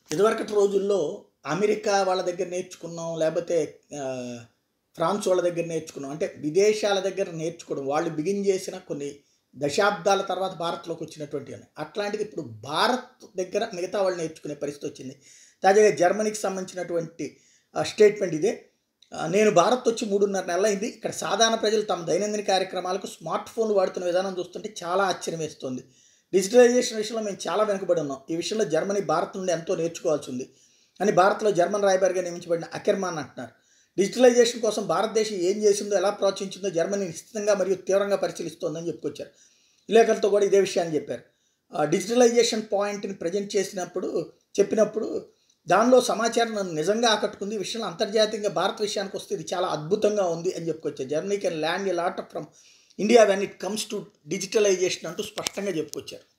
ఇదివరకటి రోజుల్లో అమెరికా వాళ్ళ దగ్గర నేర్చుకున్నాం లేకపోతే ఆ, ఫ్రాన్స్ వాళ్ళ దగ్గర నేర్చుకున్నాం అంటే విదేశాల దగ్గర నేర్చుకోవడం వాళ్ళు బిగిన్ చేసిన కొన్ని దశాబ్దాల తర్వాత భారత్లోకి వచ్చినటువంటి అని. అట్లాంటిది ఇప్పుడు భారత్ దగ్గర మిగతా వాళ్ళు నేర్చుకునే పరిస్థితి వచ్చింది తాజాగా జర్మనీకి సంబంధించినటువంటి ఆ, స్టేట్మెంట్ ఇదే ఆ, నేను భారత్ వచ్చి మూడున్నర నెలలు అయింది ఇక్కడ సాధారణ ప్రజలు తమ దైనందిన కార్యక్రమాలకు స్మార్ట్ ఫోన్ వాడుతున్న విధానం చూస్తుంటే చాలా ఆశ్చర్యం వేస్తుంది డిజిటలైజేషన్ విషయంలో మేము చాలా వెనుకబడి ఉన్నాం ఈ విషయంలో జర్మనీ భారత్ నుండి ఎంతో నేర్చుకోవాల్సి ఉంది అని భారత్లో జర్మన్ రాయబారిగా నియమించబడిన అకెర్మాన్ అంటున్నారు డిజిటలైజేషన్ కోసం భారతదేశం ఏం చేసిందో ఎలా ప్రోత్సహించిందో జర్మనీ నిశ్చితంగా మరియు తీవ్రంగా పరిశీలిస్తోందని చెప్పుకొచ్చారు విలేకరులతో కూడా ఇదే విషయాన్ని చెప్పారు ఆ, డిజిటలైజేషన్ పాయింట్ని ప్రజెంట్ చేసినప్పుడు చెప్పినప్పుడు దానిలో సమాచారం నన్ను నిజంగా ఆకట్టుకుంది ఈ విషయంలో అంతర్జాతీయంగా భారత్ విషయానికి వస్తే ఇది చాలా అద్భుతంగా ఉంది అని చెప్పుకొచ్చారు Germany can learn a lot from India when it comes to digitalisation అంటూ స్పష్టంగా చెప్పుకొచ్చారు